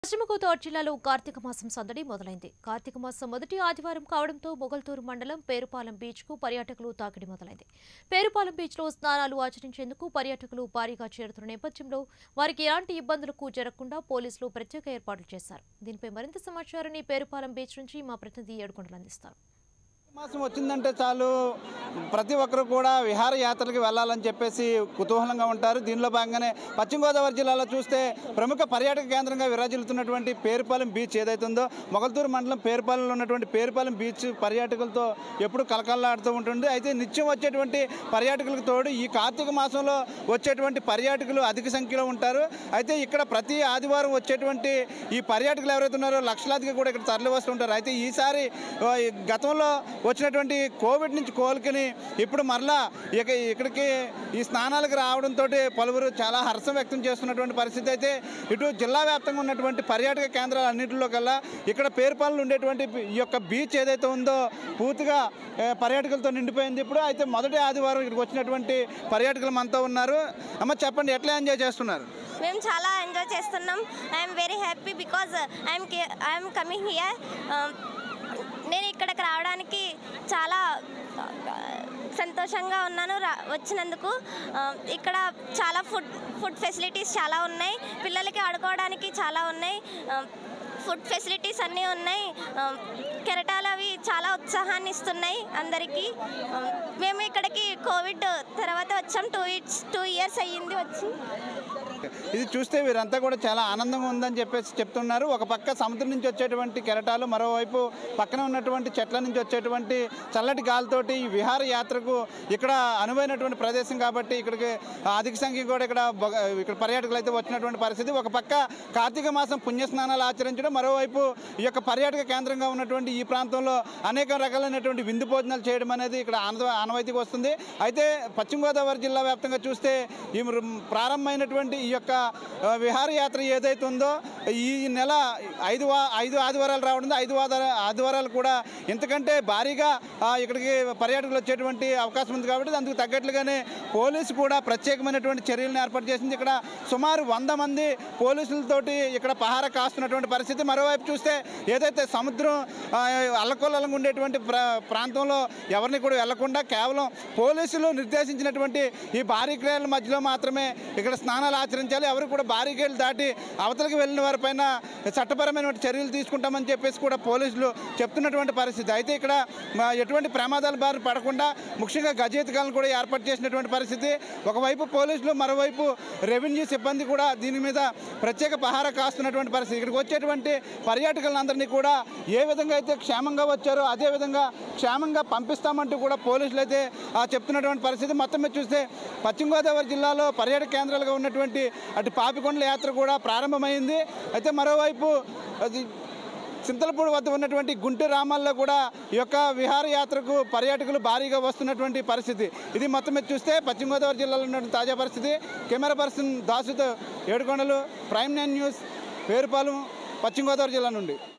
పశ్చిమ గోదావరి జిల్లాలో కార్తీక మాసం సందడి మొదలైంది కార్తీక మాసం మొదటి ఆదివారం కావడంతో మొగల్తూరు మండలం పేరుపాలెం బీచ్ కు పర్యాటకులు తాకిడి మొదలైంది పేరుపాలెం బీచ్ లో స్నానాలు ఆచరించేందుకు పర్యాటకులు భారీగా చేరుతున్న నేపథ్యంలో వారికి ఎలాంటి ఇబ్బందులకు జరగకుండా పోలీసులు ప్రత్యేక ఏర్పాట్లు చేశారు దీనిపై మరింత సమాచారాన్ని పేరుపాలెం బీచ్ నుంచి మా ప్రతినిధి ఏడుకొండలు అందిస్తారు మాసం వచ్చిందంటే చాలు ప్రతి ఒక్కరు కూడా విహారయాత్రలకు వెళ్ళాలని చెప్పేసి కుతూహలంగా ఉంటారు దీనిలో భాగంగానే పశ్చిమ గోదావరి జిల్లాలో చూస్తే ప్రముఖ పర్యాటక కేంద్రంగా విరాజిల్లుతున్నటువంటి పేరుపాలెం బీచ్ ఏదైతే ఉందో మొగల్తూరు మండలం పేరుపాలెంలో ఉన్నటువంటి పేరుపాలెం బీచ్ పర్యాటకులతో ఎప్పుడు కలకల్లాడుతూ ఉంటుంది అయితే నిత్యం వచ్చేటువంటి పర్యాటకులకు తోడు ఈ కార్తీక మాసంలో వచ్చేటువంటి పర్యాటకులు అధిక సంఖ్యలో ఉంటారు అయితే ఇక్కడ ప్రతి ఆదివారం వచ్చేటువంటి ఈ పర్యాటకులు ఎవరైతే ఉన్నారో లక్షలాదిగా కూడా ఇక్కడ తరలి వస్తుంటారు అయితే ఈసారి ఆ, ఈ గతంలో వచ్చినటువంటి కోవిడ్ నుంచి కోలుకుని ఇప్పుడు మరలా ఇక ఇక్కడికి ఈ స్నానాలకు రావడంతో పలువురు చాలా హర్షం వ్యక్తం చేస్తున్నటువంటి పరిస్థితి అయితే ఇటు జిల్లా వ్యాప్తంగా ఉన్నటువంటి పర్యాటక కేంద్రాలు అన్నింటిలో కల్లా ఇక్కడ పేరుపాలెంలో ఉండేటువంటి ఈ యొక్క బీచ్ ఏదైతే ఉందో పూర్తిగా ఏ, పర్యాటకులతో నిండిపోయింది ఇప్పుడు అయితే మొదటి ఆదివారం ఇక్కడికి వచ్చినటువంటి పర్యాటకులు మనతో ఉన్నారు అమ్మ చెప్పండి ఎట్లా ఎంజాయ్ చేస్తున్నారు మేము చాలా ఎంజాయ్ చేస్తున్నాం I'm very happy because I'm I'm coming here నేను ఇక్కడికి రావడానికి చాలా ఆ, సంతోషంగా ఉన్నాను రా వచ్చినందుకు ఆ, ఇక్కడ చాలా ఫుడ్ ఫుడ్ ఫెసిలిటీస్ చాలా ఉన్నాయి పిల్లలకి ఆడుకోవడానికి చాలా ఉన్నాయి ఆ, ఫుడ్ ఫెసిలిటీస్ అన్నీ ఉన్నాయి ఆ, కెరటాలు అవి చాలా ఉత్సాహాన్ని ఇస్తున్నాయి అందరికీ ఆ, మేము ఇక్కడికి కోవిడ్ తర్వాత వచ్చాం టూ ఇయర్స్ టూ ఇయర్స్ అయ్యింది వచ్చి ఇది చూస్తే వీరంతా కూడా చాలా ఆనందంగా ఉందని చెప్పేసి చెప్తున్నారు ఒక పక్క సముద్రం నుంచి వచ్చేటువంటి కెరటాలు మరోవైపు పక్కన ఉన్నటువంటి చెట్ల నుంచి వచ్చేటువంటి చల్లటి గాలితోటి ఈ విహార యాత్రకు ఇక్కడ అనువైనటువంటి ప్రదేశం కాబట్టి ఇక్కడికి అధిక సంఖ్య కూడా ఇక్కడ బొగ- ఇక్కడ పర్యాటకులు అయితే వచ్చినటువంటి పరిస్థితి ఒక పక్క కార్తీక మాసం పుణ్యస్నానాలు ఆచరించడం మరోవైపు ఈ యొక్క పర్యాటక కేంద్రంగా ఉన్నటువంటి ఈ ప్రాంతంలో అనేక రకాలైనటువంటి విందు భోజనాలు చేయడం అనేది ఇక్కడ ఆనవ ఆనవాయితీకి వస్తుంది అయితే పశ్చిమ గోదావరి జిల్లా వ్యాప్తంగా చూస్తే ఈ మృ- ప్రారంభమైనటువంటి ఈ యొక్క ఆ, విహారయాత్ర ఏదైతే ఉందో ఈ నెల ఐదు వా ఐదు ఆదివారాలు రావడంతో ఐదు ఆదివార ఆదివారాలు కూడా ఇంతకంటే భారీగా ఆ, ఇక్కడికి పర్యాటకులు వచ్చేటువంటి అవకాశం ఉంది కాబట్టి అందుకు తగ్గట్లుగానే పోలీసు కూడా ప్రత్యేకమైనటువంటి చర్యలను ఏర్పాటు చేసింది ఇక్కడ సుమారు వంద మంది పోలీసులతోటి ఇక్కడ పహార కాస్తున్నటువంటి పరిస్థితి మరోవైపు చూస్తే ఏదైతే సముద్రం ఆ, అల్లకొల్లంగా ఉండేటువంటి ప్రా ప్రాంతంలో ఎవరిని కూడా వెళ్లకుండా కేవలం పోలీసులు నిర్దేశించినటువంటి ఈ బారికేడ్ల మధ్యలో మాత్రమే ఇక్కడ స్నానాలు ఆచరించాలి ఎవరు కూడా బారికేడ్లు దాటి అవతలకి వెళ్ళిన వారిపైన చట్టపరమైన చర్యలు తీసుకుంటామని చెప్పేసి కూడా పోలీసులు చెప్తున్నటువంటి పరిస్థితి అయితే ఇక్కడ మా ఎటువంటి ప్రమాదాల బారి పడకుండా ముఖ్యంగా గజేతకాలను కూడా ఏర్పాటు చేసినటువంటి పరిస్థితి ఒకవైపు పోలీసులు మరోవైపు రెవెన్యూ సిబ్బంది కూడా దీని మీద ప్రత్యేక పహార కాస్తున్నటువంటి పరిస్థితి ఇక్కడికి వచ్చేటువంటి పర్యాటకులందరినీ కూడా ఏ విధంగా అయితే క్షేమంగా వచ్చారో అదే విధంగా క్షేమంగా పంపిస్తామంటూ కూడా పోలీసులు అయితే ఆ, చెప్తున్నటువంటి పరిస్థితి మొత్తం మీద చూస్తే పశ్చిమ గోదావరి జిల్లాలో పర్యాటక కేంద్రాలుగా ఉన్నటువంటి అటు పాపికొండల యాత్ర కూడా ప్రారంభమైంది అయితే మరోవైపు అది చింతలపూడి వద్ద ఉన్నటువంటి గుంటూరు రామాల్లో కూడా ఈ యొక్క విహారయాత్రకు పర్యాటకులు భారీగా వస్తున్నటువంటి పరిస్థితి ఇది మొత్తం మీద చూస్తే పశ్చిమ గోదావరి జిల్లాలో ఉన్నటువంటి తాజా పరిస్థితి కెమెరా పర్సన్ దాసుతో Yedukondalu Prime nine news Perupalem పశ్చిమ గోదావరి జిల్లా నుండి